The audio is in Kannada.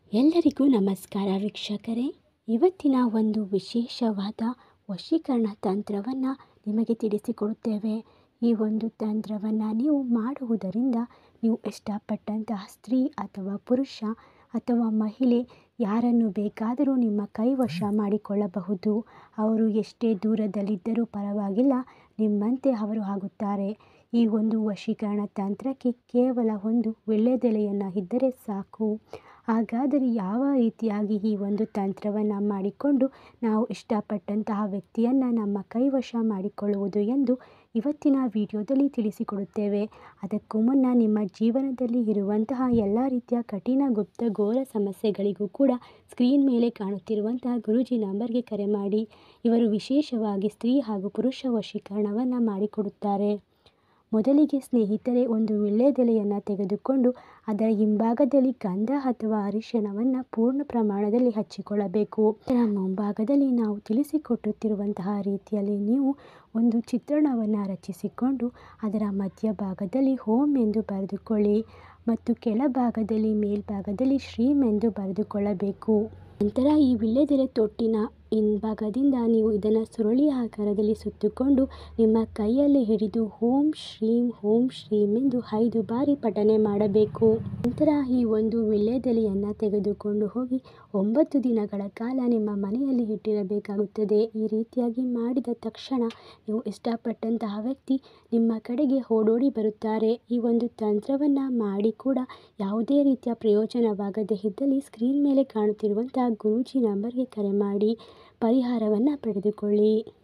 ಎಲ್ಲರಿಗೂ ನಮಸ್ಕಾರ ವೀಕ್ಷಕರೇ ಇವತ್ತಿನ ಒಂದು ವಿಶೇಷವಾದ ವಶೀಕರಣ ತಂತ್ರವನ್ನು ನಿಮಗೆ ತಿಳಿಸಿಕೊಡುತ್ತೇವೆ ಈ ಒಂದು ತಂತ್ರವನ್ನು ನೀವು ಮಾಡುವುದರಿಂದ ನೀವು ಇಷ್ಟಪಟ್ಟಂತಹ ಸ್ತ್ರೀ ಅಥವಾ ಪುರುಷ ಅಥವಾ ಮಹಿಳೆ ಯಾರನ್ನು ಬೇಕಾದರೂ ನಿಮ್ಮ ಕೈವಶ ಮಾಡಿಕೊಳ್ಳಬಹುದು ಅವರು ಎಷ್ಟೇ ದೂರದಲ್ಲಿದ್ದರೂ ಪರವಾಗಿಲ್ಲ ನಿಮ್ಮಂತೆ ಅವರು ಆಗುತ್ತಾರೆ ಈ ಒಂದು ವಶೀಕರಣ ತಂತ್ರಕ್ಕೆ ಕೇವಲ ಒಂದು ವೀಳ್ಯದೆಲೆಯನ್ನು ಇದ್ದರೆ ಸಾಕು ಹಾಗಾದರೆ ಯಾವ ರೀತಿಯಾಗಿ ಈ ಒಂದು ತಂತ್ರವನ್ನು ಮಾಡಿಕೊಂಡು ನಾವು ಇಷ್ಟಪಟ್ಟಂತಹ ವ್ಯಕ್ತಿಯನ್ನು ನಮ್ಮ ಕೈವಶ ಮಾಡಿಕೊಳ್ಳುವುದು ಎಂದು ಇವತ್ತಿನ ವಿಡಿಯೋದಲ್ಲಿ ತಿಳಿಸಿಕೊಡುತ್ತೇವೆ ಅದಕ್ಕೂ ಮುನ್ನ ನಿಮ್ಮ ಜೀವನದಲ್ಲಿ ಇರುವಂತಹ ಎಲ್ಲ ರೀತಿಯ ಕಠಿಣ ಗುಪ್ತ ಘೋರ ಸಮಸ್ಯೆಗಳಿಗೂ ಕೂಡ ಸ್ಕ್ರೀನ್ ಮೇಲೆ ಕಾಣುತ್ತಿರುವಂತಹ ಗುರೂಜಿ ನಂಬರ್ಗೆ ಕರೆ ಮಾಡಿ ಇವರು ವಿಶೇಷವಾಗಿ ಸ್ತ್ರೀ ಹಾಗೂ ಪುರುಷ ವಶೀಕರಣವನ್ನು ಮಾಡಿಕೊಡುತ್ತಾರೆ ಮೊದಲಿಗೆ ಸ್ನೇಹಿತರೆ ಒಂದು ವೀಳ್ಯದೆಲೆಯನ್ನು ತೆಗೆದುಕೊಂಡು ಅದರ ಹಿಂಭಾಗದಲ್ಲಿ ಗಂಧ ಅಥವಾ ಅರಿಶಿಣವನ್ನು ಪೂರ್ಣ ಪ್ರಮಾಣದಲ್ಲಿ ಹಚ್ಚಿಕೊಳ್ಳಬೇಕು ಅದರ ಮುಂಭಾಗದಲ್ಲಿ ನಾವು ತಿಳಿಸಿಕೊಟ್ಟುತ್ತಿರುವಂತಹ ರೀತಿಯಲ್ಲಿ ನೀವು ಒಂದು ಚಿತ್ರಣವನ್ನು ರಚಿಸಿಕೊಂಡು ಅದರ ಮಧ್ಯಭಾಗದಲ್ಲಿ ಓಂ ಎಂದು ಬರೆದುಕೊಳ್ಳಿ ಮತ್ತು ಕೆಳಭಾಗದಲ್ಲಿ ಮೇಲ್ಭಾಗದಲ್ಲಿ ಶ್ರೀಮ್ ಎಂದು ಬರೆದುಕೊಳ್ಳಬೇಕು ನಂತರ ಈ ವೀಳ್ಯದೆಲೆ ತೊಟ್ಟಿನ ಹಿಂಭಾಗದಿಂದ ನೀವು ಇದನ್ನು ಸುರುಳಿ ಆಕಾರದಲ್ಲಿ ಸುತ್ತುಕೊಂಡು ನಿಮ್ಮ ಕೈಯಲ್ಲಿ ಹಿಡಿದು ಓಂ ಶ್ರೀಂ ಓಂ ಶ್ರೀಂ ಎಂದು ಐದು ಬಾರಿ ಪಠನೆ ಮಾಡಬೇಕು ನಂತರ ಈ ಒಂದು ವೀಳ್ಯದೆಲೆಯನ್ನು ತೆಗೆದುಕೊಂಡು ಹೋಗಿ ಒಂಬತ್ತು ದಿನಗಳ ಕಾಲ ನಿಮ್ಮ ಮನೆಯಲ್ಲಿ ಇಟ್ಟಿರಬೇಕಾಗುತ್ತದೆ ಈ ರೀತಿಯಾಗಿ ಮಾಡಿದ ತಕ್ಷಣ ನೀವು ಇಷ್ಟಪಟ್ಟಂತಹ ವ್ಯಕ್ತಿ ನಿಮ್ಮ ಕಡೆಗೆ ಓಡೋಡಿ ಬರುತ್ತಾರೆ ಈ ಒಂದು ತಂತ್ರವನ್ನು ಮಾಡಿ ಕೂಡ ಯಾವುದೇ ರೀತಿಯ ಪ್ರಯೋಜನವಾಗದೇ ಇದ್ದಲ್ಲಿ ಸ್ಕ್ರೀನ್ ಮೇಲೆ ಕಾಣುತ್ತಿರುವಂತಹ ಗುರೂಜಿ ನಂಬರ್ಗೆ ಕರೆ ಮಾಡಿ ಪರಿಹಾರವನ್ನು ಪಡೆದುಕೊಳ್ಳಿ